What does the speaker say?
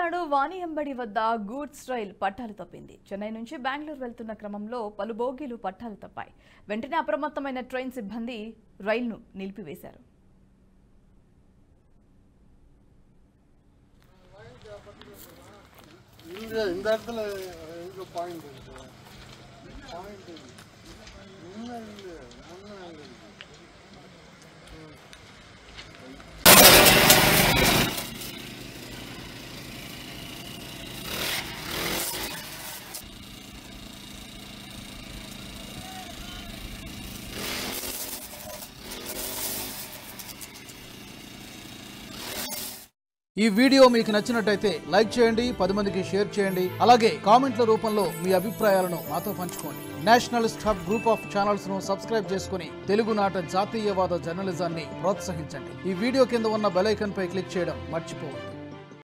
తమిళనాడు వానియంబడి వద్ద goods rail పట్టాలు తప్పింది చెన్నై నుంచి బెంగళూరు వెళ్తున్న క్రమంలో పలు బోగీలు పట్టాలు తప్పాయి వెంటనే అప్రమత్తమైన ట్రైన్ సిబ్బంది రైలును నిలిపివేశారు இங்க இந்த இடத்துல எங்க பாயிண்ட் இருக்கு பாயிண்ட் முன்ன இல்ல முன்ன இல்ல ఈ వీడియో మీకు నచ్చినట్టయితే లైక్ చేయండి పది మందికి షేర్ చేయండి అలాగే కామెంట్ల రూపంలో మీ అభిప్రాయాలను మాతో పంచుకోండి nationalist hub group of channels ను సబ్స్క్రైబ్ చేసుకుని తెలుగునాట జాతీయవాద జర్నలిజాన్ని ప్రోత్సహించండి ఈ వీడియో కింద ఉన్న బెల్ ఐకాన్ పై క్లిక్ చేయడం మర్చిపోవద్దు